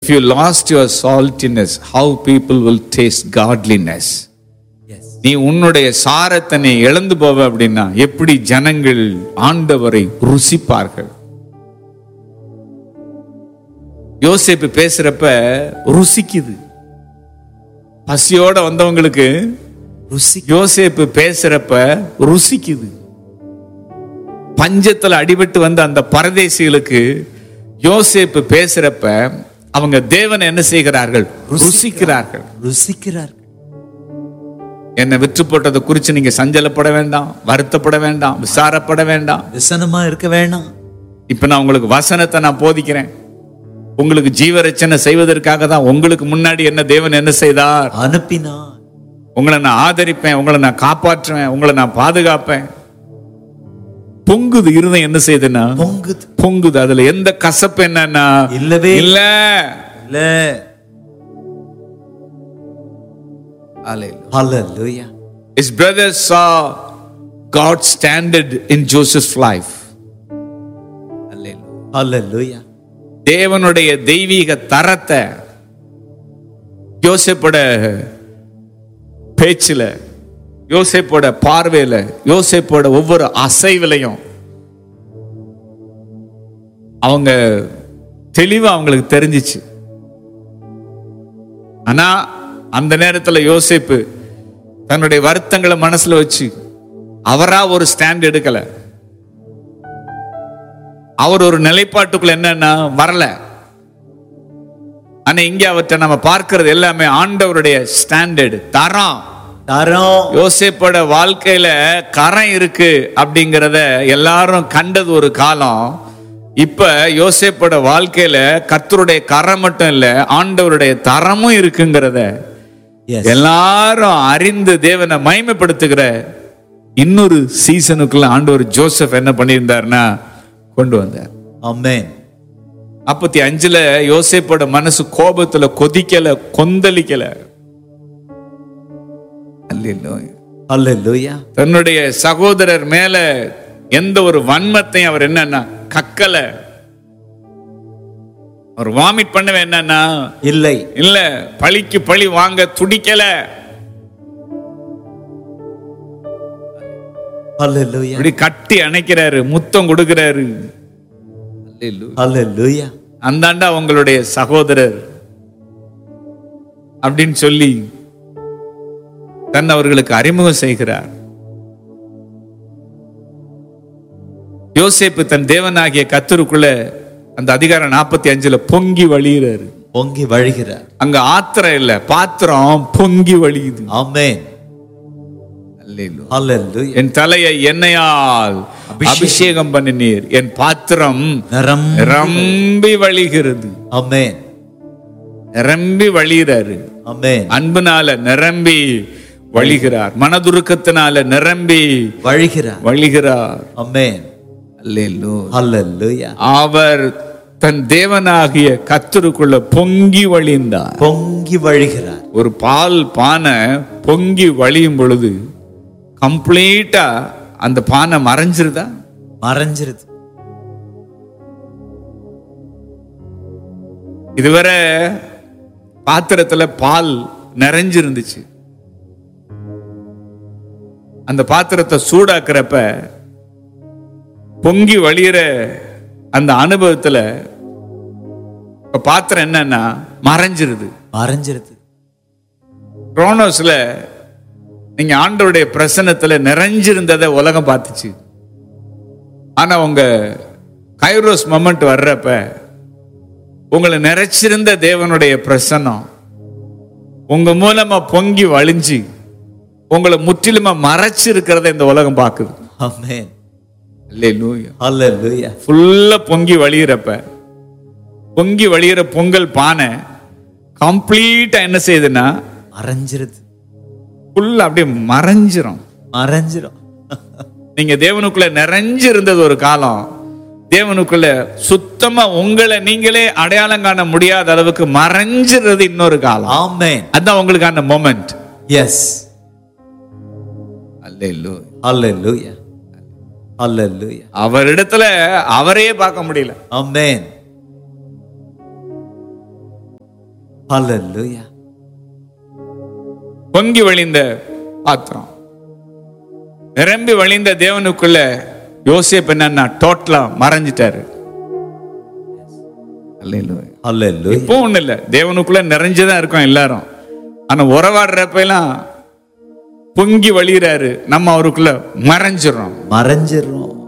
you lost your saltiness, how people will taste godliness? Yes நீ உன்னுடைய சாரத்தை நீ இழந்து போவ அப்படின்னா எப்படி ஜனங்கள் ஆண்டவரை ருசிப்பார்கள் யோசேப்பு பேசுறப்ப ருசிக்குது பசியோட வந்தவங்களுக்கு ருசி யோசேப்பு பேசுறப்ப ருசிக்குது பஞ்சத்துல அடிபட்டு வந்த அந்த பரதேசிகளுக்கு யோசேப்பு பேசுறப்ப அவங்க தேவனை என்ன செய்கிறார்கள் ருசிக்கிறார்கள் ருசிக்கிறார் என்னை விற்று போட்டதை குறித்து நீங்க சஞ்சலப்பட வேண்டாம் வருத்தப்பட வேண்டாம் விசாரப்பட வேண்டாம் விசனமா இருக்க வேணாம் இப்ப நான் உங்களுக்கு வசனத்தை நான் போதிக்கிறேன் உங்களுக்கு ஜீவரச்சனை செய்வதற்காக தான் உங்களுக்கு முன்னாடி என்ன தேவன் என்ன செய்தார் அனுப்பினார் உங்களை நான் ஆதரிப்பேன் உங்களை நான் காப்பாற்றுவேன் உங்களை நான் பாதுகாப்பேன் பொங்குது இருதயம் என்ன செய்யுதுன்னா பொங்குது பொங்குது அதுல எந்த கசப்பு என்னன்னா இல்லவே இல்ல இல்ல ஹalleluya His brothers saw God's standard in Joseph's life. ஹalleluya தேவனுடைய தெய்வீக தரத்தை யோசேப்போட பேச்சுல யோசேப்போட பார்வையில யோசேப்போட ஒவ்வொரு அசைவிலையும் அவங்க தெளிவா அவங்களுக்கு தெரிஞ்சிச்சு ஆனா அந்த நேரத்துல யோசேப்பு தன்னுடைய வருத்தங்களை மனசுல வச்சு அவரா ஒரு ஸ்டாண்ட் எடுக்கல அவர் ஒரு நிலைப்பாட்டுக்குள்ள என்னன்னா வரல ஆனா இங்க அவற்றை நம்ம பார்க்கிறது எல்லாமே ஆண்டவருடைய ஸ்டாண்டர்டு தரம் தரம் யோசேப்போட வாழ்க்கையில கரம் இருக்கு அப்படிங்கிறத எல்லாரும் கண்டது ஒரு காலம் இப்ப யோசேப்போட வாழ்க்கையில கர்த்தருடைய கரம் மட்டும் இல்ல ஆண்டவருடைய தரமும் இருக்குங்கிறத எஸ் எல்லாரும் அறிந்து தேவனை மகிமைப்படுத்துகிற இன்னொரு சீசனுக்குள்ள ஆண்டவர் ஜோசப் என்ன பண்ணியிருந்தாருன்னா கொண்டு வந்தார் ஆமென் நாற்பத்தி அஞ்சுல யோசேப்போட மனசு கோபத்துல கொதிக்கல கொந்தளிக்கல அல்லேலூயா. ஹalleluya தன்னுடைய சகோதரர் மேல எந்த ஒரு வன்மத்தையும் அவர் என்னன்னா கக்கல அவர் வாமிட் பண்ணவே என்னன்னா இல்லை இல்ல பழிக்கு பழி வாங்க துடிக்கல ஹalleluya இப்படி கட்டி அணைக்கிறாரு முத்தம் கொடுக்கிறாரு அல்லேலூயா. ஹalleluya அந்தாண்டா உங்களுடைய சகோதரர் அப்படின்னு சொல்லி தன் அவர்களுக்கு அறிமுகம் செய்கிறார் யோசேப்பு தன் தேவனாகிய கத்தருக்குள்ள அந்த அதிகாரம் நாற்பத்தி அஞ்சுல பொங்கி வழிகிறாரு பொங்கி வழிகிறார் அங்க ஆத்திரம் இல்ல பாத்திரம் பொங்கி வழியுது ஆமென் அல்லேலூயா. ஹalleluya என் தலையை எண்ணெயால் அபிஷேகம். அபிஷேகம் பண்ணினீர் என் பாத்திரம் நரம் ரம்பி வழிகிறது ஆமென் நிரம்பி வழிகிறாரு ஆமென் அன்புனால நிரம்பி வழிகிறார் மனதுருக்கத்தினால நிரம்பி வழிகிறார் வழிகிறார் ஆமென் அல்லேலூயா. ஹalleluya அவர் தன் தேவனாகிய கத்தருக்குள்ள பொங்கி வழிந்தார் பொங்கி வழிகிறார் ஒரு பால் பானை பொங்கி வழியும் பொழுது கம்ப்ளீட்டா அந்த பானை மறைஞ்சிருதா மறைஞ்சிருது இதுவரை பாத்திரத்துல பால் நிறைஞ்சிருந்துச்சு அந்த பாத்திரத்தை சூடாக்குறப்ப பொங்கி வழியிற அந்த அனுபவத்துல இப்ப பாத்திரம் என்னன்னா மறைஞ்சிருது மறைஞ்சிருது குரோனோஸ்ல நீங்க ஆண்டவருடைய பிரசன்னத்துல நிறைஞ்சிருந்ததை உலகம் பார்த்துச்சு ஆனா உங்க கைரோஸ் மொமெண்ட் வர்றப்ப உங்களை நிறைச்சிருந்த தேவனுடைய பிரசன்னம் உங்க மூலமா பொங்கி வழிஞ்சு உங்களை முற்றிலுமா மறைச்சு இருக்கிறத இந்த உலகம் பார்க்குது ஆமென் அல்லேலூயா ஹalleluya ஃபுல்லா பொங்கி வழியிறப்ப பொங்கி வழியிற பொங்கல் பானை கம்ப்ளீட்டா என்ன செய்யுதுன்னா மறைஞ்சிருது ஃபுல்லா அப்படியே மறைஞ்சிரும் மறைஞ்சிரும் நீங்க தேவனுக்குள்ள நிறைஞ்சு இருந்தது ஒரு காலம் தேவனுக்குள்ள சுத்தமா உங்களை நீங்களே அடையாளம் காண முடியாத அளவுக்கு மறைஞ்சிருது இன்னொரு காலம் ஆமென் அதான் உங்களுக்கான மொமெண்ட் எஸ் ஹalleluya ஹalleluya அவரிடத்துல அவரையே பார்க்க முடியல ஆமென் Hallelujah. பொங்கி வழிந்த பாத்திரம் நிரம்பி வழிந்த தேவனுக்குள்ள யோசேப் என்னன்னா டோட்டலா மறைஞ்சிட்டாரு அல்லேலூயா. Hallelujah. இப்போ ஒண்ணு இல்ல தேவனுக்குள்ள நிறைஞ்சுதான் இருக்கோம் எல்லாரும் ஆனா உறவாடுறப்ப எல்லாம் பொங்கி வழிகிறாரு நம்ம அவருக்குள்ள மறைஞ்சிடறோம் மறைஞ்சிடுறோம்